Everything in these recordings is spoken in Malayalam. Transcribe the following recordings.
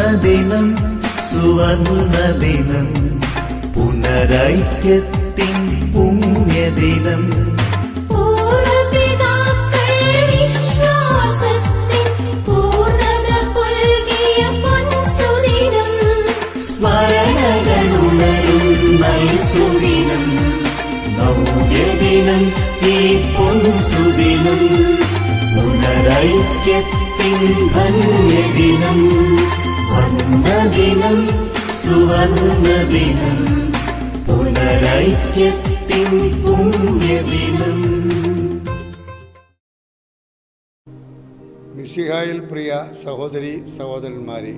ദിനം സുവർണ ദിനം പുനരൈക്യത്തിൻ പുണ്യദിനം പൂർവപിതാക്കൾ വിശ്വാസത്തിൻ പൂർണ്ണത പുൽകിയ പൊൻസുദിനം സ്മരണകളുണരും നൽസുദിനം നവ്യദിനം ഈ പൊൻസുദിനം പുനരൈക്യത്തിൻ ധന്യദിനം വന്ദദിനം സുവർണ ദിനം പുനരൈക്യത്തിൻ പുണ്യദിനം മിശിഹായിൽ പ്രിയ സഹോദരി സഹോദരന്മാരെ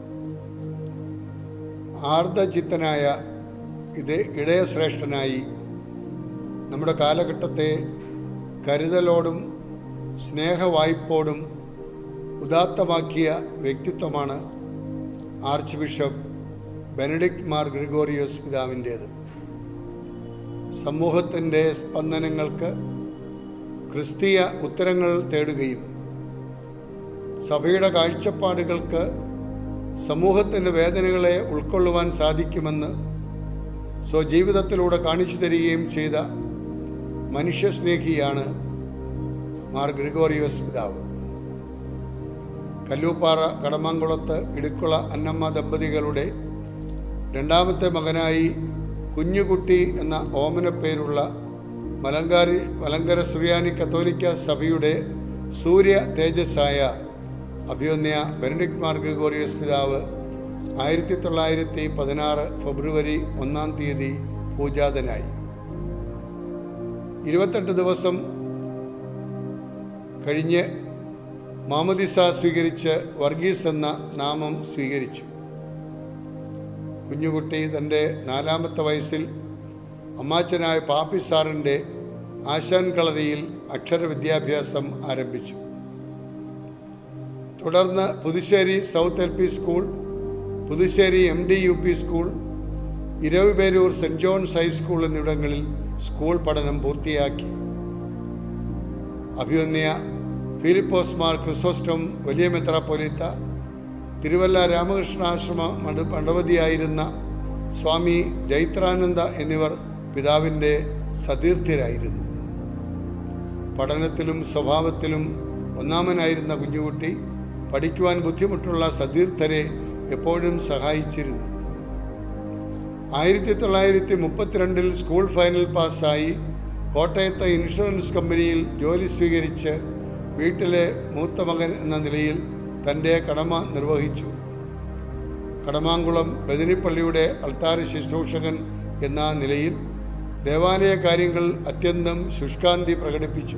ആർദ്രചിത്തനായ ഇത് ഇടയശ്രേഷ്ഠനായി നമ്മുടെ കാലഘട്ടത്തെ കരുതലോടും സ്നേഹവായ്പോടും ഉദാത്തമാക്കിയ വ്യക്തിത്വമാണ് archbishop Benedict Mar Gregorios പിതാവിൻ്റേത് സമൂഹത്തിൻ്റെ സ്പന്ദനങ്ങൾക്ക് ക്രിസ്തീയ ഉത്തരങ്ങൾ തേടുകയും സഭയുടെ കാഴ്ചപ്പാടുകൾക്ക് സമൂഹത്തിൻ്റെ വേദനകളെ ഉൾക്കൊള്ളുവാൻ സാധിക്കുമെന്ന് സ്വജീവിതത്തിലൂടെ കാണിച്ചു തരികയും ചെയ്ത മനുഷ്യസ്നേഹിയാണ് മാർ ഗ്രിഗോറിയോസ് പിതാവ് കല്ലൂപ്പാറ കടമാങ്കുളത്ത് ഇടുക്കുള അന്നമ്മ ദമ്പതികളുടെ രണ്ടാമത്തെ മകനായി കുഞ്ഞുകുട്ടി എന്ന ഓമനപ്പേരുള്ള മലങ്കാരി മലങ്കര സുറിയാനി കത്തോലിക്ക സഭയുടെ സൂര്യ തേജസ്സായ അഭിയൊന്യ ബെനഡിക്ട് മാർ ഗ്രിഗോറിയസ് പിതാവ് ആയിരത്തി തൊള്ളായിരത്തി പതിനാറ് ഫെബ്രുവരി ഒന്നാം തീയതി പൂജാതനായി ഇരുപത്തെട്ട് ദിവസം കഴിഞ്ഞ് മാമദിസ സ്വീകരിച്ച് വർഗീസ് എന്ന നാമം സ്വീകരിച്ചു കുഞ്ഞുകുട്ടി തൻ്റെ നാലാമത്തെ വയസ്സിൽ അമ്മാച്ചനായ പാപ്പി സാറിൻ്റെ ആശാൻ കളരിയിൽ അക്ഷരവിദ്യാഭ്യാസം ആരംഭിച്ചു തുടർന്ന് Puthussery south L P school Puthussery M D U P school Eraviperoor saint John's high school എന്നിവിടങ്ങളിൽ സ്കൂൾ പഠനം പൂർത്തിയാക്കി അഭിമന്യ ഫിലിപ്പോസ് മാർ ക്രിസോസ്റ്റം വലിയ മെത്രാപ്പൊലിത്ത തിരുവല്ല രാമകൃഷ്ണാശ്രമ മണ്ഡ മണ്ഡപതിയായിരുന്ന സ്വാമി ജൈത്രാനന്ദ എന്നിവർ പിതാവിൻ്റെ സതീർത്ഥ്യരായിരുന്നു പഠനത്തിലും സ്വഭാവത്തിലും ഒന്നാമനായിരുന്ന കുഞ്ഞുകുട്ടി പഠിക്കുവാൻ ബുദ്ധിമുട്ടുള്ള സതീർത്ഥരെ എപ്പോഴും സഹായിച്ചിരുന്നു ആയിരത്തി തൊള്ളായിരത്തി മുപ്പത്തിരണ്ടിൽ സ്കൂൾ ഫൈനൽ പാസ്സായി കോട്ടയത്തെ ഇൻഷുറൻസ് കമ്പനിയിൽ ജോലി സ്വീകരിച്ച് വീട്ടിലെ മൂത്ത മകൻ എന്ന നിലയിൽ തൻ്റെ കടമ നിർവഹിച്ചു കടമാങ്കുളം ബദിനിപ്പള്ളിയുടെ അൾത്താര ശുശ്രൂഷകൻ എന്ന നിലയിൽ ദേവാലയ കാര്യങ്ങൾ അത്യന്തം ശുഷ്കാന്തി പ്രകടിപ്പിച്ചു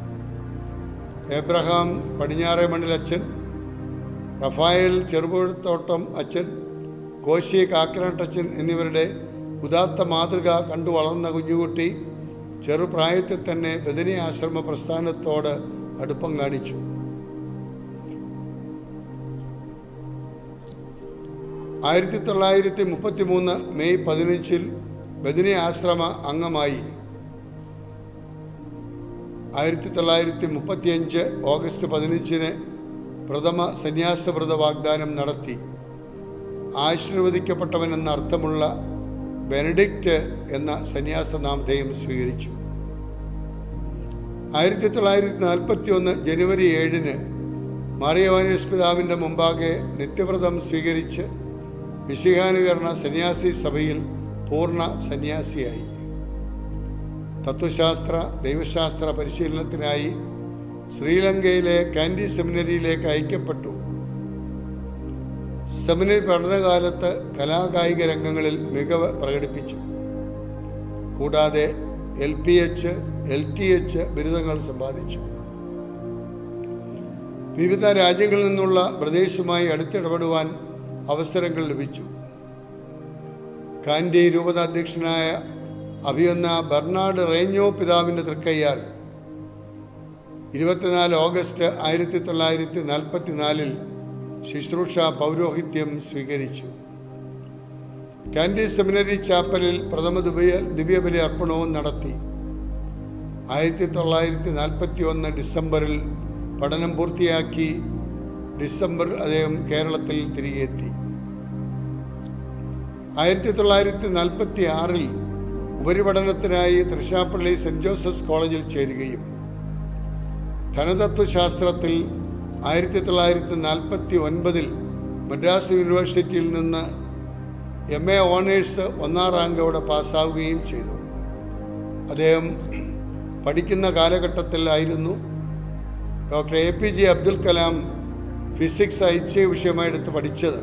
ഏബ്രഹാം പടിഞ്ഞാറെ മണ്ണിലച്ഛൻ റഫായേൽ ചെറുപുഴത്തോട്ടം അച്ഛൻ കോശി കാക്കനാട്ടച്ഛൻ എന്നിവരുടെ ഉദാത്ത മാതൃക കണ്ടു വളർന്ന കുഞ്ഞുകുട്ടി ചെറുപ്രായത്തിൽ തന്നെ ബദനി ആശ്രമ പ്രസ്ഥാനത്തോട് അടുപ്പം കാണിച്ചു ആയിരത്തി തൊള്ളായിരത്തി മുപ്പത്തി മൂന്ന് മെയ് പതിനഞ്ചിൽ ബദനി ആശ്രമ അംഗമായി ആയിരത്തി തൊള്ളായിരത്തി മുപ്പത്തിയഞ്ച് ഓഗസ്റ്റ് പതിനഞ്ചിന് പ്രഥമ സന്യാസവ്രത വാഗ്ദാനം നടത്തി ആശീർവദിക്കപ്പെട്ടവൻ എന്ന അർത്ഥമുള്ള ബെനഡിക്റ്റ് എന്ന സന്യാസനാമധേയം സ്വീകരിച്ചു ആയിരത്തി തൊള്ളായിരത്തി നാൽപ്പത്തി ഒന്ന് ജനുവരി ഏഴിന് മാറിയവാനിയസ് പിതാവിൻ്റെ മുമ്പാകെ നിത്യവ്രതം സ്വീകരിച്ച് വിശിഹാനുകരണ സന്യാസി സഭയിൽ പൂർണ്ണ സന്യാസിയായി തത്വശാസ്ത്ര ദൈവശാസ്ത്ര പരിശീലനത്തിനായി ശ്രീലങ്കയിലെ കാൻഡി സെമിനറിയിലേക്ക് അയക്കപ്പെട്ടു സെമിനറി പഠനകാലത്ത് കലാകായിക രംഗങ്ങളിൽ മികവ് പ്രകടിപ്പിച്ചു കൂടാതെ L P H L T H ബിരുദങ്ങൾ സമ്പാദിച്ചു വിവിധ രാജ്യങ്ങളിൽ നിന്നുള്ള പ്രദേശവുമായി അടുത്തിടപെടുവാൻ അവസരങ്ങൾ ലഭിച്ചു കാൻഡി രൂപതാധ്യക്ഷനായ അഭിയന്ന ബെർണാഡ് റേഞ്ഞോ പിതാവിൻ്റെ തൃക്കയ്യാൽ ഇരുപത്തിനാല് ഓഗസ്റ്റ് ആയിരത്തി തൊള്ളായിരത്തി നാൽപ്പത്തി നാലിൽ ശുശ്രൂഷ പൗരോഹിത്യം സ്വീകരിച്ചു കാൻഡി സെമിനറി ചാപ്പലിൽ പ്രഥമ ദിവ്യ ദിവ്യബലി അർപ്പണവും നടത്തി ആയിരത്തി തൊള്ളായിരത്തി നാൽപ്പത്തി ഒന്ന് ഡിസംബറിൽ പഠനം പൂർത്തിയാക്കി ഡിസംബർ അദ്ദേഹം കേരളത്തിൽ തിരികെ എത്തി ആയിരത്തി തൊള്ളായിരത്തി നാൽപ്പത്തി ആറിൽ ഉപരിപഠനത്തിനായി തൃശ്ശാപ്പള്ളി സെൻറ് ജോസഫ്സ് കോളേജിൽ ചേരുകയും ധനതത്വശാസ്ത്രത്തിൽ ആയിരത്തി തൊള്ളായിരത്തി നാൽപ്പത്തി ഒൻപതിൽ മദ്രാസ് യൂണിവേഴ്സിറ്റിയിൽ നിന്ന് എം എ ഓണേഴ്സ് ഒന്നാം റാങ്കോടെ പാസ്സാവുകയും ചെയ്തു അദ്ദേഹം പഠിക്കുന്ന കാലഘട്ടത്തിലായിരുന്നു doctor A P J Abdul Kalam physics ഐച്ഛ്യ വിഷയമായെടുത്ത് പഠിച്ചത്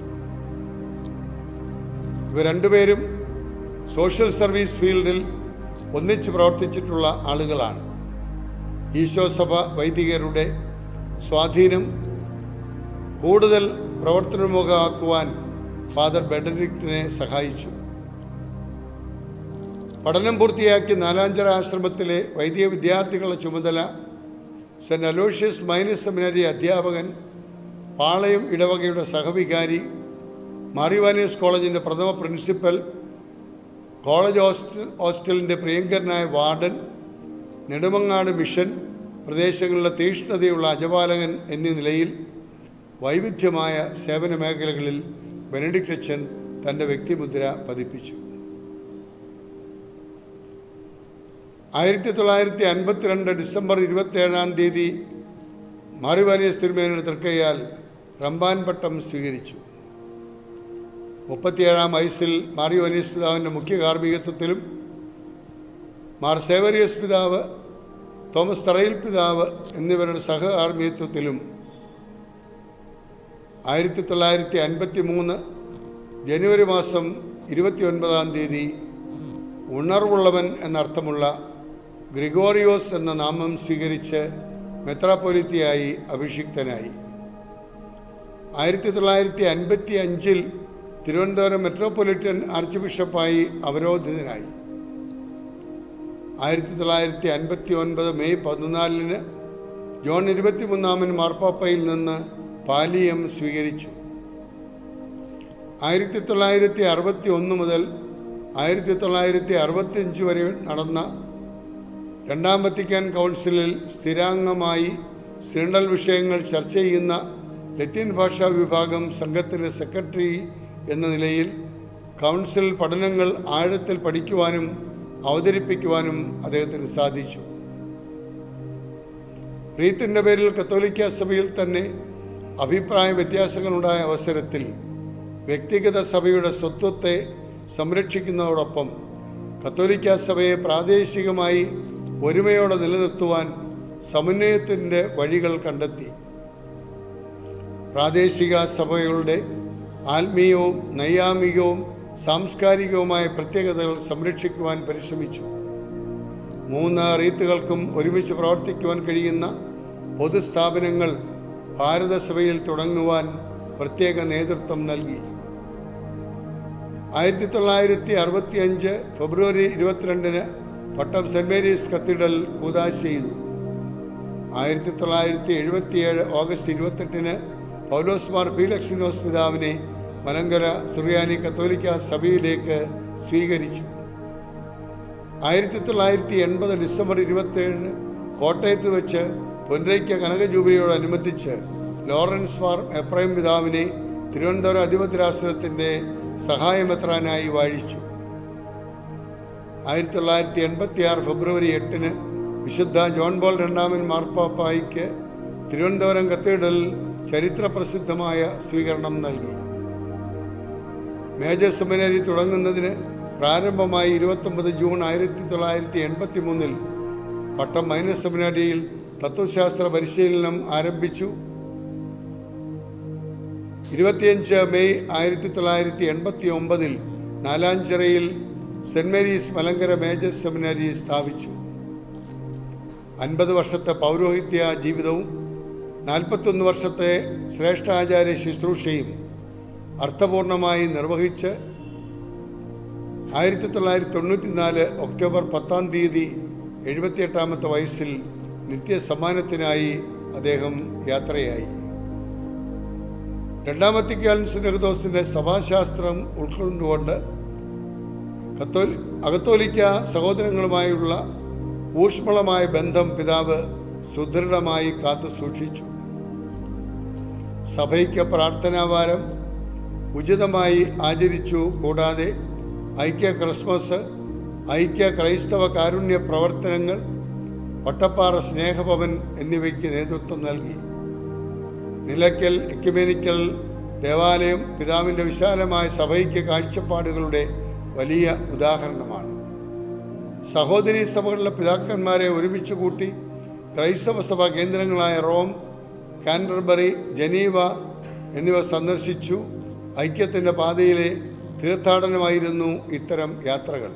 ഇവർ രണ്ടുപേരും സോഷ്യൽ സർവീസ് ഫീൽഡിൽ ഒന്നിച്ച് പ്രവർത്തിച്ചിട്ടുള്ള ആളുകളാണ് ഈശോ സഭ വൈദികരുടെ സ്വാധീനം കൂടുതൽ പ്രവർത്തനമുഖമാക്കുവാൻ ഫാദർ ബെഡറിക്റ്റിനെ സഹായിച്ചു പഠനം പൂർത്തിയാക്കി നാലാഞ്ചര ആശ്രമത്തിലെ വൈദിക വിദ്യാർത്ഥികളുടെ ചുമതല സെൻറ് അലോഷ്യസ് മൈനസ് സെമിനറി അധ്യാപകൻ പാളയം ഇടവകയുടെ സഹവികാരി മാറിവാനിയസ് കോളേജിൻ്റെ പ്രഥമ പ്രിൻസിപ്പൽ കോളേജ് ഹോസ്റ്റൽ ഹോസ്റ്റലിൻ്റെ പ്രിയങ്കരനായ വാർഡൻ നെടുമങ്ങാട് മിഷൻ പ്രദേശങ്ങളിലെ തീഷ്ണതയുള്ള അജപാലകൻ എന്നീ നിലയിൽ വൈവിധ്യമായ സേവന മേഖലകളിൽ ബെനഡിക്ട് അച്ഛൻ തൻ്റെ വ്യക്തിമുദ്ര പതിപ്പിച്ചു ആയിരത്തി തൊള്ളായിരത്തി അൻപത്തിരണ്ട് ഡിസംബർ ഇരുപത്തേഴാം തീയതി മാറിവാനിയസ് തിരുമേനയുടെ തൃക്കയാൽ റംബാൻ പട്ടം സ്വീകരിച്ചു മുപ്പത്തിയേഴാം വയസ്സിൽ മാറിയോനീസ് പിതാവിൻ്റെ മുഖ്യ കാർമ്മികത്വത്തിലും മാർ സേവരിയസ് പിതാവ് തോമസ് തറയിൽ പിതാവ് എന്നിവരുടെ സഹകാർമ്മികത്വത്തിലും ആയിരത്തി തൊള്ളായിരത്തി അൻപത്തി മൂന്ന് ജനുവരി മാസം ഇരുപത്തി ഒൻപതാം തീയതി ഉണർവുള്ളവൻ എന്നർത്ഥമുള്ള ഗ്രിഗോറിയോസ് എന്ന നാമം സ്വീകരിച്ച് മെത്രാപ്പൊലിത്തിയായി അഭിഷിക്തനായി ആയിരത്തി തൊള്ളായിരത്തി അൻപത്തി അഞ്ചിൽ തിരുവനന്തപുരം മെട്രോപൊളിറ്റൻ ആർച്ച് ബിഷപ്പായി അവരോധിതനായി ആയിരത്തി തൊള്ളായിരത്തി അൻപത്തി ഒൻപത് മെയ് പതിനാലിന് ജോൺ ഇരുപത്തിമൂന്നാമൻ മാർപ്പാപ്പയിൽ നിന്ന് പാലിയം സ്വീകരിച്ചു ആയിരത്തി തൊള്ളായിരത്തി അറുപത്തി ഒന്ന് മുതൽ ആയിരത്തി തൊള്ളായിരത്തി അറുപത്തി അഞ്ച് വരെ നടന്ന രണ്ടാം വത്തിക്കാൻ കൗൺസിലിൽ സ്ഥിരാംഗമായി സിനഡൽ വിഷയങ്ങൾ ചർച്ച ചെയ്യുന്ന ലത്തീൻ ഭാഷാ വിഭാഗം സംഘത്തിൻ്റെ സെക്രട്ടറി എന്ന നിലയിൽ കൗൺസിൽ പഠനങ്ങൾ ആഴത്തിൽ പഠിക്കുവാനും അവതരിപ്പിക്കുവാനും അദ്ദേഹത്തിന് സാധിച്ചു റീത്തിൻ്റെ പേരിൽ കത്തോലിക്ക സഭയിൽ തന്നെ അഭിപ്രായ വ്യത്യാസങ്ങളുണ്ടായ അവസരത്തിൽ വ്യക്തിഗത സഭയുടെ സ്വത്വത്തെ സംരക്ഷിക്കുന്നതോടൊപ്പം കത്തോലിക്ക സഭയെ പ്രാദേശികമായി ഒരുമയോടെ നിലനിർത്തുവാൻ സമന്വയത്തിൻ്റെ വഴികൾ കണ്ടെത്തി പ്രാദേശിക സഭകളുടെ ആത്മീയവും നൈയാമികവും സാംസ്കാരികവുമായ പ്രത്യേകതകൾ സംരക്ഷിക്കുവാൻ പരിശ്രമിച്ചു മൂന്ന് റീത്തുകൾക്കും ഒരുമിച്ച് പ്രവർത്തിക്കുവാൻ കഴിയുന്ന പൊതുസ്ഥാപനങ്ങൾ ഭാരതസഭയിൽ തുടങ്ങുവാൻ പ്രത്യേക നേതൃത്വം നൽകി ആയിരത്തി തൊള്ളായിരത്തി അറുപത്തി അഞ്ച് ഫെബ്രുവരി ഇരുപത്തിരണ്ടിന് പട്ടം സെൻറ് മേരീസ് കത്തീഡ്രൽ കൂതാശ ചെയ്തു ആയിരത്തി തൊള്ളായിരത്തി എഴുപത്തിയേഴ് ഓഗസ്റ്റ് ഇരുപത്തെട്ടിന് പൗലോസ് മാർ ഫീലക്സിനോസ് പിതാവിനെ മലങ്കര സുറിയാനി കത്തോലിക്ക സഭയിലേക്ക് സ്വീകരിച്ചു ആയിരത്തി തൊള്ളായിരത്തി എൺപത് ഡിസംബർ ഇരുപത്തേഴിന് കോട്ടയത്ത് വെച്ച് പൊൻരയ്ക്ക കനക ജൂബിലിയോടനുബന്ധിച്ച് ലോറൻസ് മാർ എപ്രൈം പിതാവിനെ തിരുവനന്തപുരം അധിപത്യരാശ്രമത്തിൻ്റെ സഹായമെത്രാനായി വാഴിച്ചു ആയിരത്തി തൊള്ളായിരത്തി എൺപത്തി ആറ് ഫെബ്രുവരി എട്ടിന് വിശുദ്ധ ജോൺ ബോൾ രണ്ടാമൻ മാർപ്പാപ്പായിക്ക് തിരുവനന്തപുരം കത്തീഡ്രലിൽ ചരിത്രപ്രസിദ്ധമായ സ്വീകരണം നൽകി മേജർ സെമിനറി തുടങ്ങുന്നതിന് പ്രാരംഭമായി ഇരുപത്തൊമ്പത് ജൂൺ ആയിരത്തി തൊള്ളായിരത്തി എൺപത്തി മൂന്നിൽ പട്ടം മൈനസ് സെമിനാരിയിൽ തത്വശാസ്ത്ര പരിശീലനം ആരംഭിച്ചു ഇരുപത്തിയഞ്ച് മെയ് ആയിരത്തി തൊള്ളായിരത്തി എൺപത്തി ഒമ്പതിൽ നാലാഞ്ചിറയിൽ saint Mary's Malankara major seminary സ്ഥാപിച്ചു അൻപത് വർഷത്തെ പൗരോഹിത്യ ജീവിതവും നാൽപ്പത്തൊന്ന് വർഷത്തെ ശ്രേഷ്ഠാചാര്യ ശുശ്രൂഷയും അർത്ഥപൂർണമായി നിർവഹിച്ച് ആയിരത്തി തൊള്ളായിരത്തി തൊണ്ണൂറ്റിനാല് ഒക്ടോബർ പത്താം തീയതി എഴുപത്തിയെട്ടാമത്തെ വയസ്സിൽ നിത്യസമ്മാനത്തിനായി അദ്ദേഹം യാത്രയായി രണ്ടാമത്തെ കാലൻസിനഹദോസിൻ്റെ സഭാശാസ്ത്രം ഉൾക്കൊണ്ടുകൊണ്ട് കത്തോലി അകത്തോലിക്ക സഹോദരങ്ങളുമായുള്ള ഊഷ്മളമായ ബന്ധം പിതാവ് സുദൃഢമായി കാത്തു സൂക്ഷിച്ചു സഭയ്ക്ക് പ്രാർത്ഥനാവാരം ഉചിതമായി ആചരിച്ചു കൂടാതെ ഐക്യ ക്രിസ്മസ് ഐക്യ ക്രൈസ്തവ കാരുണ്യ പ്രവർത്തനങ്ങൾ വട്ടപ്പാറ സ്നേഹഭവൻ എന്നിവയ്ക്ക് നേതൃത്വം നൽകി നിലയ്ക്കൽ എക്യുമേനിക്കൽ ദേവാലയം പിതാവിൻ്റെ വിശാലമായ സഭയ്ക്ക് കാഴ്ചപ്പാടുകളുടെ വലിയ ഉദാഹരണമാണ് സഹോദരി സഭകളിലെ പിതാക്കന്മാരെ ഒരുമിച്ച് കൂട്ടി ക്രൈസ്തവ സഭ കേന്ദ്രങ്ങളായ റോം കാൻഡർബറി ജനീവ എന്നിവ സന്ദർശിച്ചു ഐക്യത്തിൻ്റെ പാതയിലെ തീർത്ഥാടനമായിരുന്നു ഇത്തരം യാത്രകൾ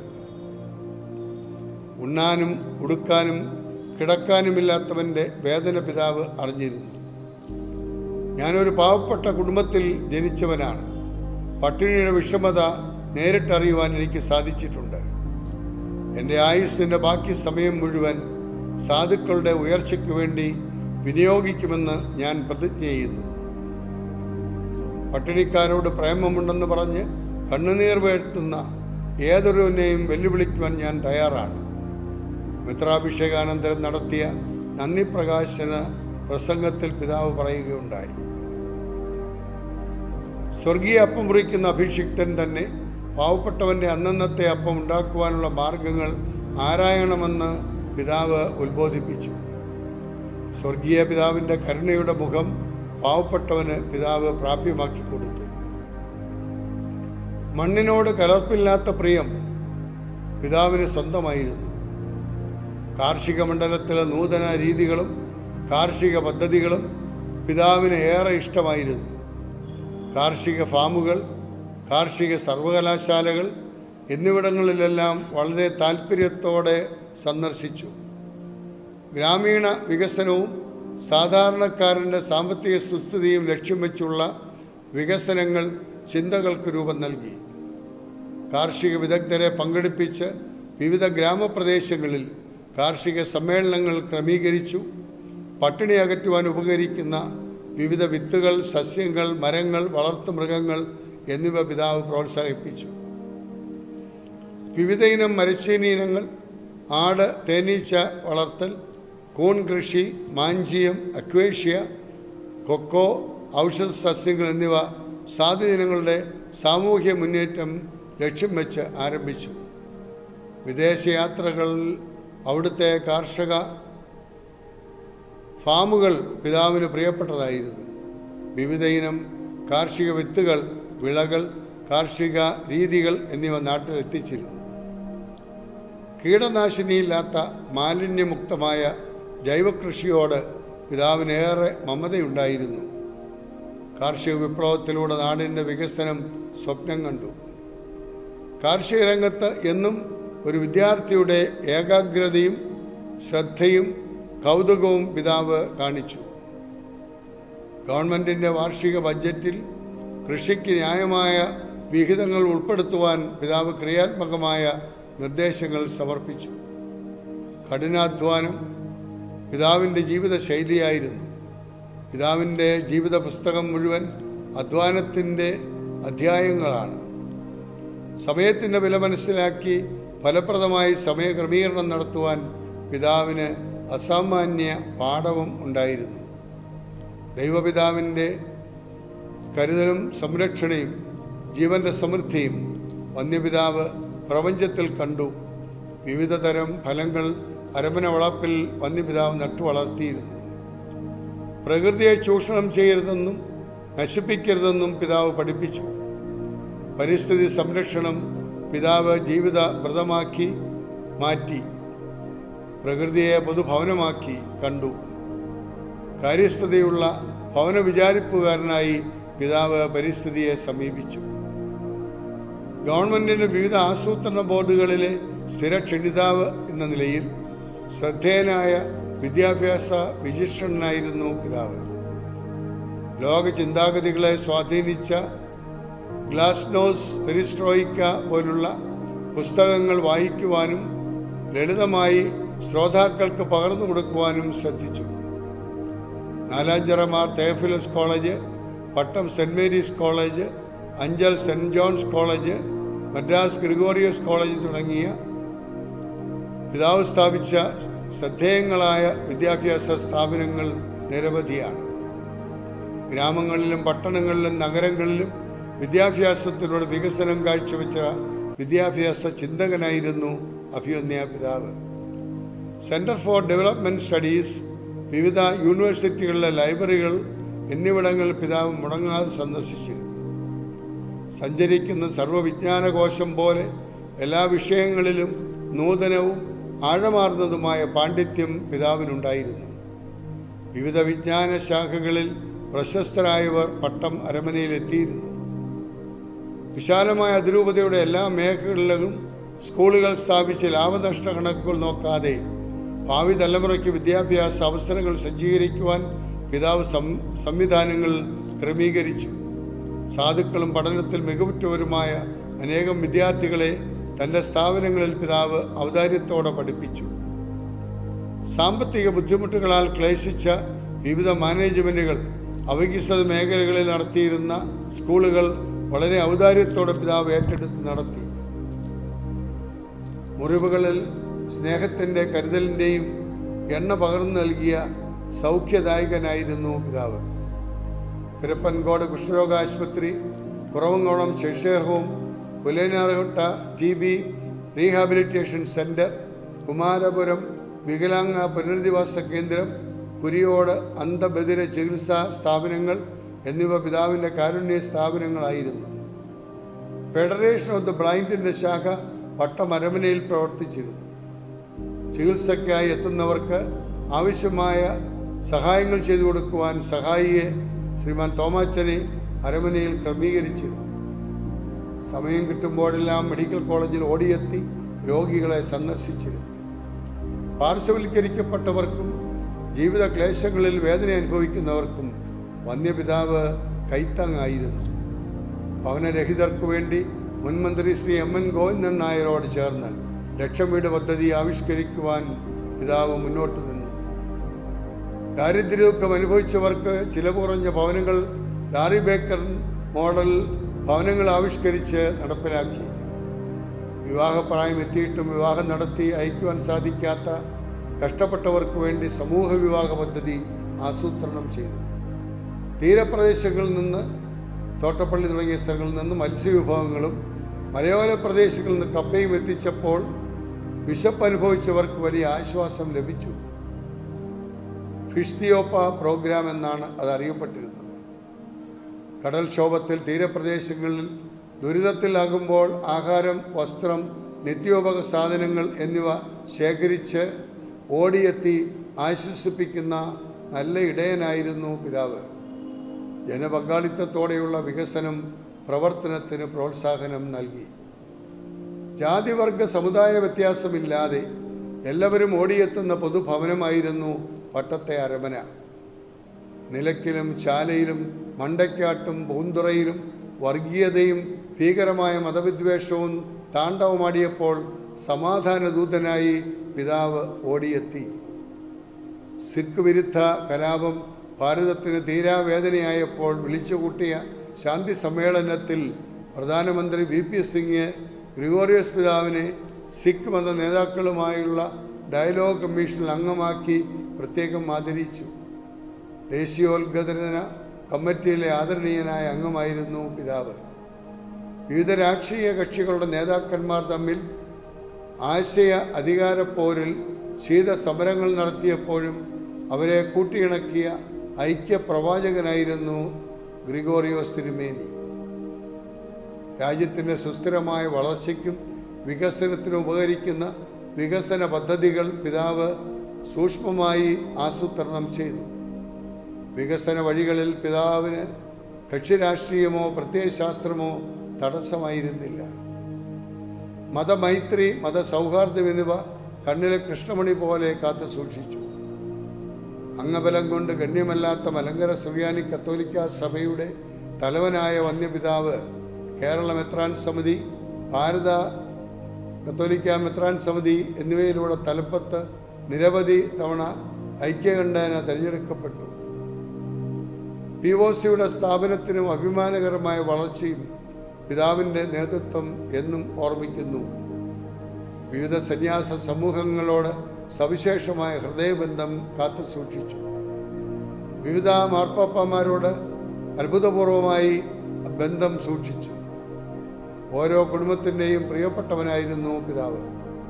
ഉണ്ണാനും ഉടുക്കാനും കിടക്കാനുമില്ലാത്തവൻ്റെ വേദന പിതാവ് അറിഞ്ഞിരുന്നു ഞാനൊരു പാവപ്പെട്ട കുടുംബത്തിൽ ജനിച്ചവനാണ് പട്ടിണിയുടെ വിഷമത നേരിട്ടറിയുവാൻ എനിക്ക് സാധിച്ചിട്ടുണ്ട് എൻ്റെ ആയുസ്സിൻ്റെ ബാക്കി സമയം മുഴുവൻ സാധുക്കളുടെ ഉയർച്ചയ്ക്ക് വേണ്ടി വിനിയോഗിക്കുമെന്ന് ഞാൻ പ്രതിജ്ഞ ചെയ്യുന്നു പട്ടിണിക്കാരോട് പ്രേമമുണ്ടെന്ന് പറഞ്ഞ് കണ്ണുനീർ വീഴ്ത്തുന്ന ഏതൊരുവിനെയും വെല്ലുവിളിക്കുവാൻ ഞാൻ തയ്യാറാണ് മിത്രാഭിഷേകാനന്തരം നടത്തിയ നന്ദി പ്രകാശന പ്രസംഗത്തിൽ പിതാവ് പറയുകയുണ്ടായി സ്വർഗീയ അപ്പം മുറിക്കുന്ന അഭിഷിക്തൻ തന്നെ പാവപ്പെട്ടവൻ്റെ അന്നന്നത്തെ അപ്പം ഉണ്ടാക്കുവാനുള്ള മാർഗങ്ങൾ ആരായണമെന്ന് പിതാവ് ഉത്ബോധിപ്പിച്ചു സ്വർഗീയ പിതാവിൻ്റെ കരുണയുടെ മുഖം പാവപ്പെട്ടവന് പിതാവ് പ്രാപ്യമാക്കി കൊടുത്തു മണ്ണിനോട് കലർപ്പില്ലാത്ത പ്രിയം പിതാവിന് സ്വന്തമായിരുന്നു കാർഷിക മണ്ഡലത്തിലെ നൂതന രീതികളും കാർഷിക പദ്ധതികളും പിതാവിന് ഏറെ ഇഷ്ടമായിരുന്നു കാർഷിക ഫാമുകൾ കാർഷിക സർവകലാശാലകൾ എന്നിവിടങ്ങളിലെല്ലാം വളരെ താല്പര്യത്തോടെ സന്ദർശിച്ചു ഗ്രാമീണ വികസനവും സാധാരണക്കാരൻ്റെ സാമ്പത്തിക സുസ്ഥിതിയും ലക്ഷ്യം വെച്ചുള്ള വികസനങ്ങൾ ചിന്തകൾക്ക് രൂപം നൽകി കാർഷിക വിദഗ്ധരെ പങ്കെടുപ്പിച്ച് വിവിധ ഗ്രാമപ്രദേശങ്ങളിൽ കാർഷിക സമ്മേളനങ്ങൾ ക്രമീകരിച്ചു പട്ടിണി അകറ്റുവാൻ ഉപകരിക്കുന്ന വിവിധ വിത്തുകൾ സസ്യങ്ങൾ മരങ്ങൾ വളർത്തുമൃഗങ്ങൾ എന്നിവ പിതാവ് പ്രോത്സാഹിപ്പിച്ചു വിവിധ ഇനം മരച്ചീനി ഇനങ്ങൾ ആട് തേനീച്ച വളർത്തൽ കൂൺ കൃഷി മാഞ്ചിയം അക്വേഷ്യ കൊക്കോ ഔഷധ സസ്യങ്ങൾ എന്നിവ സാധുജനങ്ങളുടെ സാമൂഹ്യ മുന്നേറ്റം ലക്ഷ്യം വെച്ച് ആരംഭിച്ചു വിദേശയാത്രകളിൽ അവിടുത്തെ കാർഷിക ഫാമുകൾ പിതാവിന് പ്രിയപ്പെട്ടതായിരുന്നു വിവിധ ഇനം കാർഷിക വിത്തുകൾ വിളകൾ കാർഷിക രീതികൾ എന്നിവ നാട്ടിലെത്തിച്ചിരുന്നു കീടനാശിനിയില്ലാത്ത മാലിന്യമുക്തമായ ജൈവകൃഷിയോട് പിതാവിനേറെ മമതയുണ്ടായിരുന്നു കാർഷിക വിപ്ലവത്തിലൂടെ നാടിൻ്റെ വികസനം സ്വപ്നം കണ്ടു കാർഷിക രംഗത്ത് എന്നും ഒരു വിദ്യാർത്ഥിയുടെ ഏകാഗ്രതയും ശ്രദ്ധയും കൗതുകവും പിതാവ് കാണിച്ചു ഗവൺമെൻറ്റിൻ്റെ വാർഷിക ബഡ്ജറ്റിൽ കൃഷിക്ക് ന്യായമായ വിഹിതങ്ങൾ ഉൾപ്പെടുത്തുവാൻ പിതാവ് ക്രിയാത്മകമായ നിർദ്ദേശങ്ങൾ സമർപ്പിച്ചു കഠിനാധ്വാനം പിതാവിൻ്റെ ജീവിത ശൈലിയായിരുന്നു പിതാവിൻ്റെ ജീവിത പുസ്തകം മുഴുവൻ അധ്വാനത്തിൻ്റെ അധ്യായങ്ങളാണ് സമയത്തിൻ്റെ വില മനസ്സിലാക്കി ഫലപ്രദമായി സമയക്രമീകരണം നടത്തുവാൻ പിതാവിന് അസാമാന്യ പാഠവും ഉണ്ടായിരുന്നു ദൈവപിതാവിൻ്റെ കരുതലും സംരക്ഷണയും ജീവന്റെ സമൃദ്ധിയും വന്യപിതാവ് പ്രപഞ്ചത്തിൽ കണ്ടു വിവിധ തരം ഫലങ്ങൾ അരമന വളപ്പിൽ വന്യപിതാവ് നട്ടു വളർത്തിയിരുന്നു പ്രകൃതിയെ ചൂഷണം ചെയ്യരുതെന്നും നശിപ്പിക്കരുതെന്നും പിതാവ് പഠിപ്പിച്ചു പരിസ്ഥിതി സംരക്ഷണം പിതാവ് ജീവിത വ്രതമാക്കി മാറ്റി പ്രകൃതിയെ പൊതുഭവനമാക്കി കണ്ടു കാര്യസ്ഥതയുള്ള ഭവന വിചാരിപ്പുകാരനായി പിതാവ് പരിസ്ഥിതിയെ സമീപിച്ചു ഗവൺമെന്റിന്റെ വിവിധ ആസൂത്രണ ബോർഡുകളിലെ സ്ഥിര ക്ഷണിതാവ് എന്ന നിലയിൽ ശ്രദ്ധേയനായ വിദ്യാഭ്യാസ വിചിഷ്ടനായിരുന്നു പിതാവ് ലോക ചിന്താഗതികളെ സ്വാധീനിച്ച ഗ്ലാസ്നോസ് പെരിസ്ട്രോയിക്ക പോലുള്ള പുസ്തകങ്ങൾ വായിക്കുവാനും ലളിതമായി ശ്രോതാക്കൾക്ക് പകർന്നു കൊടുക്കുവാനും ശ്രദ്ധിച്ചു Nalanchira Mar Theophilus college Pattom saint Mary's college Anchal saint John's college Madras Gregorios college തുടങ്ങിയ പിതാവ് സ്ഥാപിച്ച ശ്രദ്ധേയങ്ങളായ വിദ്യാഭ്യാസ സ്ഥാപനങ്ങൾ നിരവധിയാണ് ഗ്രാമങ്ങളിലും പട്ടണങ്ങളിലും നഗരങ്ങളിലും വിദ്യാഭ്യാസത്തിലൂടെ വികസനം കാഴ്ചവെച്ച വിദ്യാഭ്യാസ ചിന്തകനായിരുന്നു അഭിമന്യ പിതാവ് സെൻറ്റർ ഫോർ ഡെവലപ്മെൻറ്റ് സ്റ്റഡീസ് വിവിധ യൂണിവേഴ്സിറ്റികളിലെ ലൈബ്രറികൾ എന്നിവിടങ്ങളിൽ പിതാവ് മുടങ്ങാതെ സന്ദർശിച്ചിരുന്നു സഞ്ചരിക്കുന്ന സർവ്വവിജ്ഞാനകോശം പോലെ എല്ലാ വിഷയങ്ങളിലും നൂതനവും ആഴമാർന്നതുമായ പാണ്ഡിത്യം പിതാവിനുണ്ടായിരുന്നു വിവിധ വിജ്ഞാന ശാഖകളിൽ പ്രശസ്തരായവർ പട്ടം അരമനയിലെത്തിയിരുന്നു വിശാലമായ അതിരൂപതയുടെ എല്ലാ മേഖലകളിലും സ്കൂളുകൾ സ്ഥാപിച്ച് ലാഭനഷ്ട കണക്കുകൾ നോക്കാതെ ഭാവി തലമുറയ്ക്ക് വിദ്യാഭ്യാസ അവസരങ്ങൾ സജ്ജീകരിക്കുവാൻ പിതാവ് സം സംവിധാനങ്ങൾ ക്രമീകരിച്ചു സാധുക്കളും പഠനത്തിൽ മികവുറ്റവരുമായ അനേകം വിദ്യാർത്ഥികളെ തൻ്റെ സ്ഥാപനങ്ങളിൽ പിതാവ് ഔദാര്യത്തോടെ പഠിപ്പിച്ചു സാമ്പത്തിക ബുദ്ധിമുട്ടുകളാൽ ക്ലേശിച്ച വിവിധ മാനേജ്മെൻറ്റുകൾ അവികസിത മേഖലകളിൽ നടത്തിയിരുന്ന സ്കൂളുകൾ വളരെ ഔദാര്യത്തോടെ പിതാവ് ഏറ്റെടുത്ത് നടത്തി മുറിവുകളിൽ സ്നേഹത്തിൻ്റെ കരുതലിൻ്റെയും എണ്ണ പകർന്നു നൽകിയ സൗഖ്യദായകനായിരുന്നു പിതാവ് പിരപ്പൻകോട് കുഷ്ഠരോഗ ആശുപത്രി Kuravankonam Cheshire home Pulayanarkotta T B rehabilitation centre Kumarapuram വികലാംഗ പുനരധിവാസ കേന്ദ്രം കുരിയോട് അന്ധബധിര ചികിത്സാ സ്ഥാപനങ്ങൾ എന്നിവ പിതാവിൻ്റെ കാരുണ്യ സ്ഥാപനങ്ങളായിരുന്നു ഫെഡറേഷൻ ഓഫ് ദ ബ്ലൈൻഡിൻ്റെ ശാഖ പട്ടമരമനയിൽ പ്രവർത്തിച്ചിരുന്നു ചികിത്സയ്ക്കായി എത്തുന്നവർക്ക് ആവശ്യമായ സഹായങ്ങൾ ചെയ്തു കൊടുക്കുവാൻ സഹായിയെ ശ്രീമാൻ തോമാച്ചനെ അരമനയിൽ ക്രമീകരിച്ചിരുന്നു സമയം കിട്ടുമ്പോഴെല്ലാം മെഡിക്കൽ കോളേജിൽ ഓടിയെത്തി രോഗികളെ സന്ദർശിച്ചിരുന്നു പാർശ്വവൽക്കരിക്കപ്പെട്ടവർക്കും ജീവിത ക്ലേശങ്ങളിൽ വേദന അനുഭവിക്കുന്നവർക്കും വന്യപിതാവ് കൈത്താങ്ങായിരുന്നു ഭവനരഹിതർക്കു വേണ്ടി മുൻമന്ത്രി ശ്രീ എം എൻ ഗോവിന്ദൻ നായരോട് ചേർന്ന് ലക്ഷം വീട് പദ്ധതി ആവിഷ്കരിക്കുവാൻ പിതാവ് മുന്നോട്ട് നിന്നു ദാരിദ്ര്യമൊക്കെ അനുഭവിച്ചവർക്ക് ചിലവ് കുറഞ്ഞ ഭവനങ്ങൾ ലാറി ബേക്കർ മോഡൽ ഭവനങ്ങൾ ആവിഷ്കരിച്ച് നടപ്പിലാക്കി വിവാഹപ്രായം എത്തിയിട്ടും വിവാഹം നടത്തി അയക്കുവാൻ സാധിക്കാത്ത കഷ്ടപ്പെട്ടവർക്ക് വേണ്ടി സമൂഹ വിവാഹ പദ്ധതി ആസൂത്രണം ചെയ്തു തീരപ്രദേശങ്ങളിൽ നിന്ന് തോട്ടപ്പള്ളി തുടങ്ങിയ സ്ഥലങ്ങളിൽ നിന്ന് മത്സ്യവിഭവങ്ങളും മലയോര പ്രദേശങ്ങളിൽ നിന്ന് കപ്പയും എത്തിച്ചപ്പോൾ വിശപ്പ് അനുഭവിച്ചവർക്ക് വലിയ ആശ്വാസം ലഭിച്ചു ഫിഷ് തിയോപ്പ പ്രോഗ്രാം എന്നാണ് അത് അറിയപ്പെട്ടിരുന്നത് കടൽക്ഷോഭത്തിൽ തീരപ്രദേശങ്ങളിൽ ദുരിതത്തിലാകുമ്പോൾ ആഹാരം വസ്ത്രം നിത്യോപക സാധനങ്ങൾ എന്നിവ ശേഖരിച്ച് ഓടിയെത്തി ആശ്വസിപ്പിക്കുന്ന നല്ല ഇടയനായിരുന്നു പിതാവ് ജനപങ്കാളിത്തത്തോടെയുള്ള വികസനം പ്രവർത്തനത്തിന് പ്രോത്സാഹനം നൽകി ജാതിവർഗ സമുദായ വ്യത്യാസമില്ലാതെ എല്ലാവരും ഓടിയെത്തുന്ന പൊതുഭവനമായിരുന്നു പട്ടത്തെ അരമന നിലയ്ക്കലും ചാലയിലും മണ്ടയ്ക്കാട്ടും പൂന്തുറയിലും വർഗീയതയും ഭീകരമായ മതവിദ്വേഷവും താണ്ഡവമാടിയപ്പോൾ സമാധാനദൂതനായി പിതാവ് ഓടിയെത്തി സിഖ് വിരുദ്ധ കലാപം ഭാരതത്തിന് തീരാവേദനയായപ്പോൾ വിളിച്ചുകൂട്ടിയ ശാന്തി സമ്മേളനത്തിൽ പ്രധാനമന്ത്രി വി പി സിംഗ് ഗ്രിഗോറിയസ് പിതാവിനെ സിഖ് മത നേതാക്കളുമായുള്ള ഡയലോഗ് കമ്മീഷനിൽ അംഗമാക്കി പ്രത്യേകം ആദരിച്ചു ദേശീയോദ്ഗ്രഥന കമ്മിറ്റിയിലെ ആദരണീയനായ അംഗമായിരുന്നു പിതാവ് വിവിധ രാഷ്ട്രീയ കക്ഷികളുടെ നേതാക്കന്മാർ തമ്മിൽ ആശയ അധികാരപ്പോരിൽ ശീത സമരങ്ങൾ നടത്തിയപ്പോഴും അവരെ കൂട്ടിയിണക്കിയ ഐക്യപ്രവാചകനായിരുന്നു ഗ്രിഗോറിയോസ് തിരുമേനി രാജ്യത്തിൻ്റെ സുസ്ഥിരമായ വളർച്ചയ്ക്കും വികസനത്തിനും ഉപകരിക്കുന്ന വികസന പദ്ധതികൾ പിതാവ് സൂക്ഷ്മമായി ആസൂത്രണം ചെയ്തു വികസന വഴികളിൽ പിതാവിന് കക്ഷിരാഷ്ട്രീയമോ പ്രത്യയശാസ്ത്രമോ തടസ്സമായിരുന്നില്ല മതമൈത്രി മതസൗഹാർദ്ദം എന്നിവ കണ്ണിലെ കൃഷ്ണമണി പോലെ കാത്തു സൂക്ഷിച്ചു അംഗബലം കൊണ്ട് ഗണ്യമല്ലാത്ത മലങ്കര സുറിയാനി കത്തോലിക്ക സഭയുടെ തലവനായ വന്യപിതാവ് കേരള മെത്രാൻ സമിതി ഭാരത കത്തോലിക്ക മെത്രാൻ സമിതി എന്നിവയിലൂടെ തലപ്പത്ത് നിരവധി തവണ ഐക്യകണ്ഠേന തിരഞ്ഞെടുക്കപ്പെട്ടു പി ഒ സിയുടെ സ്ഥാപനത്തിനും അഭിമാനകരമായ വളർച്ചയും പിതാവിൻ്റെ നേതൃത്വം എന്നും ഓർമ്മിക്കുന്നു വിവിധ സന്യാസ സമൂഹങ്ങളോട് സവിശേഷമായ ഹൃദയബന്ധം കാത്തു സൂക്ഷിച്ചു വിവിധ മാർപ്പാപ്പമാരോട് അത്ഭുതപൂർവമായി ബന്ധം സൂക്ഷിച്ചു ഓരോ കുടുംബത്തിൻ്റെയും പ്രിയപ്പെട്ടവനായിരുന്നു പിതാവ്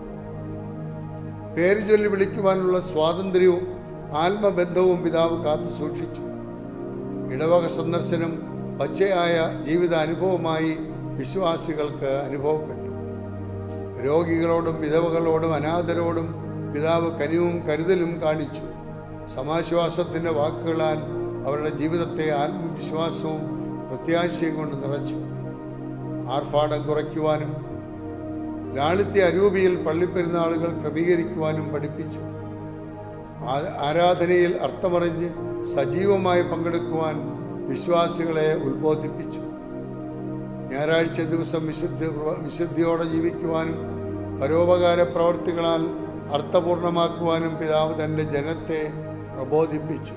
പേര് ചൊല്ലി വിളിക്കുവാനുള്ള സ്വാതന്ത്ര്യവും ആത്മബന്ധവും പിതാവ് കാത്തു സൂക്ഷിച്ചു ഇടവക സന്ദർശനം പച്ചയായ ജീവിത അനുഭവമായി വിശ്വാസികൾക്ക് അനുഭവപ്പെട്ടു രോഗികളോടും വിധവകളോടും അനാഥരോടും പിതാവ് കനിവും കരുതലും കാണിച്ചു സമാശ്വാസത്തിൻ്റെ വാക്കുകളാൽ അവരുടെ ജീവിതത്തെ ആത്മവിശ്വാസവും പ്രത്യാശയും കൊണ്ട് നിറച്ചു ആർഭാടം കുറയ്ക്കുവാനും ലാളിത്യ അരൂപിയിൽ പള്ളിപ്പെരുന്നാളുകൾ ക്രമീകരിക്കുവാനും പഠിപ്പിച്ചു ആ- ആരാധനയിൽ അർത്ഥമറിഞ്ഞ് സജീവമായി പങ്കെടുക്കുവാൻ വിശ്വാസികളെ ഉത്ബോധിപ്പിച്ചു ഞായറാഴ്ച ദിവസം വിശുദ്ധ വിശുദ്ധിയോടെ ജീവിക്കുവാനും പരോപകാര പ്രവർത്തികളാൽ അർത്ഥപൂർണമാക്കുവാനും പിതാവ് തൻ്റെ ജനത്തെ പ്രബോധിപ്പിച്ചു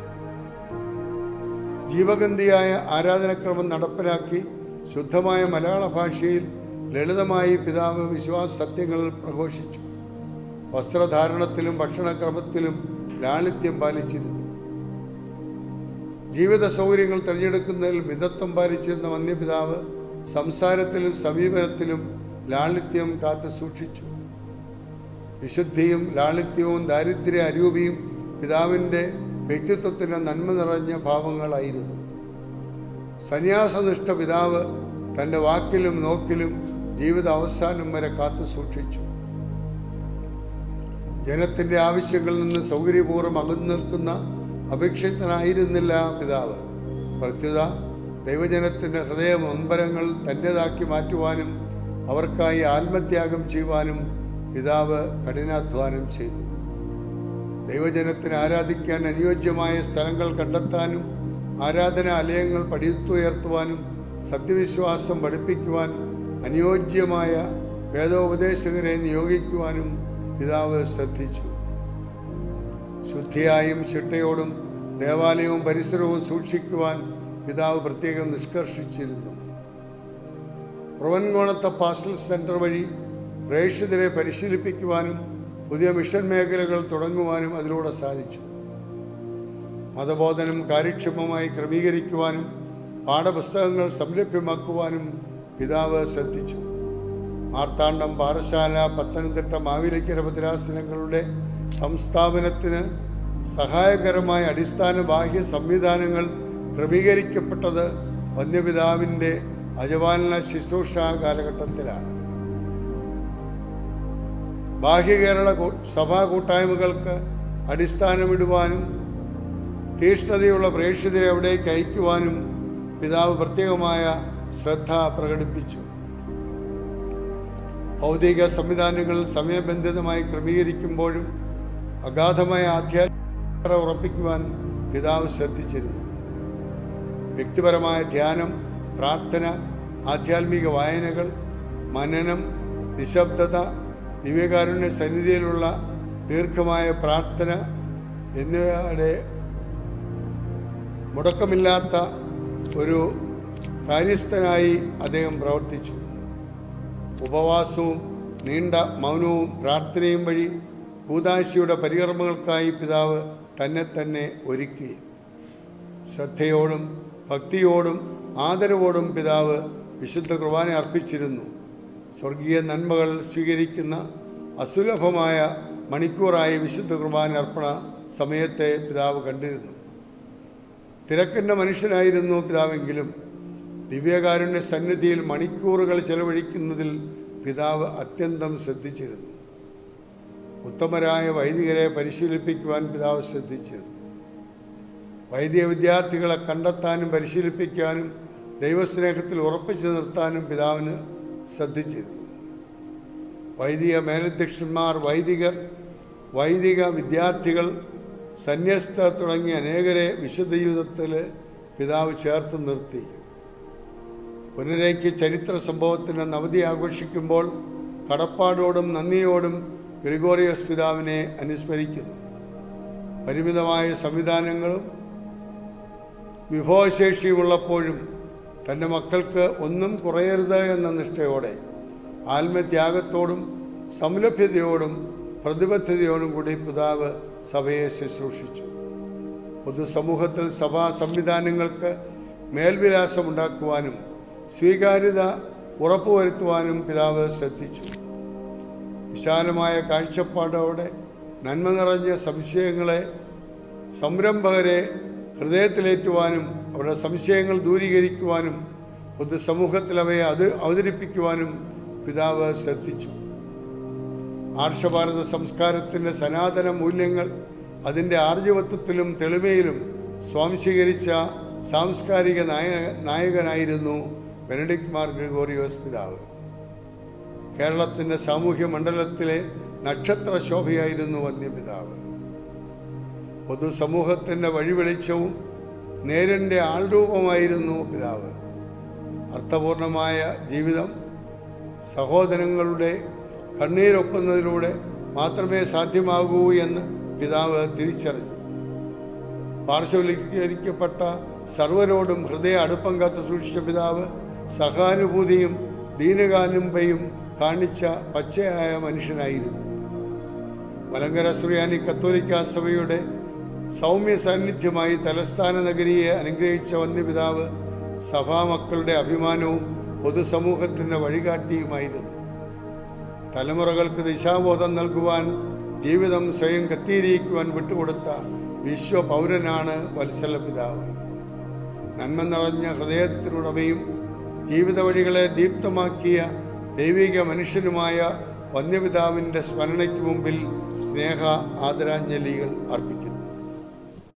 ജീവഗന്ധിയായ ആരാധനക്രമം നടപ്പിലാക്കി ശുദ്ധമായ മലയാള ഭാഷയിൽ ലളിതമായി പിതാവ് വിശ്വാസ സത്യങ്ങൾ പ്രഘോഷിച്ചു വസ്ത്രധാരണത്തിലും ഭക്ഷണക്രമത്തിലും ലാളിത്യം പാലിച്ചിരുന്നു ജീവിത സൗകര്യങ്ങൾ തിരഞ്ഞെടുക്കുന്നതിൽ മിതത്വം പാലിച്ചിരുന്ന വന്യപിതാവ് സംസാരത്തിലും സമീപനത്തിലും ലാളിത്യം കാത്തു സൂക്ഷിച്ചു വിശുദ്ധിയും ലാളിത്യവും ദാരിദ്ര്യ അരൂപിയും പിതാവിൻ്റെ വ്യക്തിത്വത്തിൻ്റെ നന്മ നിറഞ്ഞ ഭാവങ്ങളായിരുന്നു സന്യാസനിഷ്ഠ പിതാവ് തൻ്റെ വാക്കിലും നോക്കിലും ജീവിത അവസാനം വരെ കാത്തു സൂക്ഷിച്ചു ജനത്തിൻ്റെ ആവശ്യങ്ങളിൽ നിന്ന് സൗകര്യപൂർവ്വം അകന്നു നിൽക്കുന്ന അപേക്ഷിതനായിരുന്നില്ല പിതാവ് പ്രത്യുത ദൈവജനത്തിൻ്റെ ഹൃദയ മമ്പരങ്ങൾ തൻ്റെതാക്കി മാറ്റുവാനും അവർക്കായി ആത്മത്യാഗം ചെയ്യുവാനും പിതാവ് കഠിനാധ്വാനം ചെയ്തു ദൈവജനത്തിന് ആരാധിക്കാൻ അനുയോജ്യമായ സ്ഥലങ്ങൾ കണ്ടെത്താനും ആരാധനാലയങ്ങൾ പടിത്തുയർത്തുവാനും സത്യവിശ്വാസം പഠിപ്പിക്കുവാൻ അനുയോജ്യമായ വേദോപദേശകരെ നിയോഗിക്കുവാനും പിതാവ് ശ്രദ്ധിച്ചു ശുദ്ധിയായും ചിട്ടയോടും ദേവാലയവും പരിസരവും സൂക്ഷിക്കുവാൻ പിതാവ് പ്രത്യേകം നിഷ്കർഷിച്ചിരുന്നു പ്രവൻകോണത്തെ പാസ്റ്റൽ സെൻറ്റർ വഴി പ്രേക്ഷിതരെ പരിശീലിപ്പിക്കുവാനും പുതിയ മിഷൻ മേഖലകൾ തുടങ്ങുവാനും അതിലൂടെ സാധിച്ചു മതബോധനം കാര്യക്ഷമമായി ക്രമീകരിക്കുവാനും പാഠപുസ്തകങ്ങൾ സംലഭ്യമാക്കുവാനും പിതാവ് ശ്രദ്ധിച്ചു മാർത്താണ്ഡം പാറശാല പത്തനംതിട്ട മാവിലക്കര ഭദ്രാസനങ്ങളുടെ സംസ്ഥാപനത്തിന് സഹായകരമായ അടിസ്ഥാന ബാഹ്യ സംവിധാനങ്ങൾ ക്രമീകരിക്കപ്പെട്ടത് വന്യപിതാവിൻ്റെ അജപാലന ശുശ്രൂഷ കാലഘട്ടത്തിലാണ് ബാഹ്യ കേരള കൂ- സഭാ കൂട്ടായ്മകൾക്ക് അടിസ്ഥാനമിടുവാനും തീഷ്ണതയുള്ള പ്രേക്ഷിതരെ അവിടേക്ക് അയക്കുവാനും പിതാവ് പ്രത്യേകമായ ശ്രദ്ധ പ്രകടിപ്പിച്ചു ഭൗതിക സംവിധാനങ്ങൾ സമയബന്ധിതമായി ക്രമീകരിക്കുമ്പോഴും അഗാധമായ ആധ്യാത്മികത ഉറപ്പിക്കുവാൻ പിതാവ് ശ്രദ്ധിച്ചിരുന്നു വ്യക്തിപരമായ ധ്യാനം പ്രാർത്ഥന ആധ്യാത്മിക വായനകൾ മനനം നിശബ്ദത ദിവ്യകാരുണ്യ സന്നിധിയിലുള്ള ദീർഘമായ പ്രാർത്ഥന എന്നിവയുടെ മുടക്കമില്ലാത്ത ഒരു കാര്യസ്ഥനായി അദ്ദേഹം പ്രവർത്തിച്ചു ഉപവാസവും നീണ്ട മൗനവും പ്രാർത്ഥനയും വഴി കൂതാശിയുടെ പരികർമ്മങ്ങൾക്കായി പിതാവ് തന്നെ തന്നെ ഒരുക്കി ശ്രദ്ധയോടും ഭക്തിയോടും ആദരവോടും പിതാവ് വിശുദ്ധ കുർബാന അർപ്പിച്ചിരുന്നു സ്വർഗീയ നന്മകൾ സ്വീകരിക്കുന്ന അസുലഭമായ മണിക്കൂറായി വിശുദ്ധ കുർബാന അർപ്പണ സമയത്തെ പിതാവ് കണ്ടിരുന്നു തിരക്കിൻ്റെ മനുഷ്യനായിരുന്നു പിതാവെങ്കിലും ദിവ്യകാരുണ്യ സന്നിധിയിൽ മണിക്കൂറുകൾ ചെലവഴിക്കുന്നതിൽ പിതാവ് അത്യന്തം ശ്രദ്ധിച്ചിരുന്നു ഉത്തമരായ വൈദികരെ പരിശീലിപ്പിക്കുവാൻ പിതാവ് ശ്രദ്ധിച്ചിരുന്നു വൈദിക വിദ്യാർത്ഥികളെ കണ്ടെത്താനും പരിശീലിപ്പിക്കാനും ദൈവസ്നേഹത്തിൽ ഉറപ്പിച്ചു നിർത്താനും പിതാവിന് ശ്രദ്ധിച്ചിരുന്നു വൈദിക മേലധ്യക്ഷന്മാർ വൈദികർ വൈദിക വിദ്യാർത്ഥികൾ സന്യസ്ത തുടങ്ങിയ അനേകരെ വിശുദ്ധ ജീവിതത്തിൽ പിതാവ് ചേർത്ത് നിർത്തി പുനരേക്ക് ചരിത്ര സംഭവത്തിന് നവതി ആഘോഷിക്കുമ്പോൾ കടപ്പാടോടും നന്ദിയോടും ഗ്രിഗോറിയസ് പിതാവിനെ അനുസ്മരിക്കുന്നു പരിമിതമായ സംവിധാനങ്ങളും വിഭവശേഷിയുമുള്ളപ്പോഴും തൻ്റെ മക്കൾക്ക് ഒന്നും കുറയരുത് എന്ന നിഷ്ഠയോടെ ആത്മത്യാഗത്തോടും സംലഭ്യതയോടും പ്രതിബദ്ധതയോടും കൂടി പിതാവ് സഭയെ ശുശ്രൂഷിച്ചു പൊതുസമൂഹത്തിൽ സഭാ സംവിധാനങ്ങൾക്ക് മേൽവിലാസമുണ്ടാക്കുവാനും സ്വീകാര്യത ഉറപ്പുവരുത്തുവാനും പിതാവ് ശ്രദ്ധിച്ചു വിശാലമായ കാഴ്ചപ്പാടോടെ നന്മ നിറഞ്ഞ സംശയങ്ങളെ സംരംഭകരെ ഹൃദയത്തിലേറ്റുവാനും അവരുടെ സംശയങ്ങൾ ദൂരീകരിക്കുവാനും പൊതുസമൂഹത്തിൽ അവയെ അത് അവതരിപ്പിക്കുവാനും പിതാവ് ശ്രദ്ധിച്ചു ആർഷഭാരത സംസ്കാരത്തിൻ്റെ സനാതന മൂല്യങ്ങൾ അതിൻ്റെ ആർജവത്വത്തിലും തെളിമയിലും സ്വാംശീകരിച്ച സാംസ്കാരിക നായ നായകനായിരുന്നു ബെനഡിക് മാർ ഗ്രിഗോറിയോസ് പിതാവ് കേരളത്തിൻ്റെ സാമൂഹ്യ മണ്ഡലത്തിലെ നക്ഷത്ര ശോഭയായിരുന്നു വന്യപിതാവ് പൊതുസമൂഹത്തിൻ്റെ വഴിവെളിച്ചവും നേരിൻ്റെ ആൾരൂപമായിരുന്നു പിതാവ് അർത്ഥപൂർണമായ ജീവിതം സഹോദരങ്ങളുടെ കണ്ണീരൊപ്പുന്നതിലൂടെ മാത്രമേ സാധ്യമാകൂ എന്ന് പിതാവ് തിരിച്ചറിഞ്ഞു പാർശ്വവൽക്കരിക്കപ്പെട്ട സർവരോടും ഹൃദയ അടുപ്പം കാത്തു സൂക്ഷിച്ച പിതാവ് സഹാനുഭൂതിയും ദീനകാനുമ്പയും കാണിച്ച പച്ചയായ മനുഷ്യനായിരുന്നു മലങ്കര സുറിയാനി കത്തോലിക്ക സഭയുടെ സൗമ്യ സാന്നിധ്യമായി തലസ്ഥാന നഗരിയെ അനുഗ്രഹിച്ച വന്യപിതാവ് സഭാമക്കളുടെ അഭിമാനവും പൊതുസമൂഹത്തിൻ്റെ വഴികാട്ടിയുമായിരുന്നു തലമുറകൾക്ക് ദിശാബോധം നൽകുവാൻ ജീവിതം സ്വയം കത്തിയിരിക്കുവാൻ വിട്ടുകൊടുത്ത വിശ്വപൗരനാണ് വത്സല പിതാവ് നന്മ നിറഞ്ഞ ഹൃദയത്തിനുടമയും ജീവിത വഴികളെ ദീപ്തമാക്കിയ ദൈവിക മനുഷ്യനുമായ വന്യപിതാവിൻ്റെ സ്മരണയ്ക്ക് മുമ്പിൽ സ്നേഹ ആദരാഞ്ജലികൾ അർപ്പിക്കുന്നു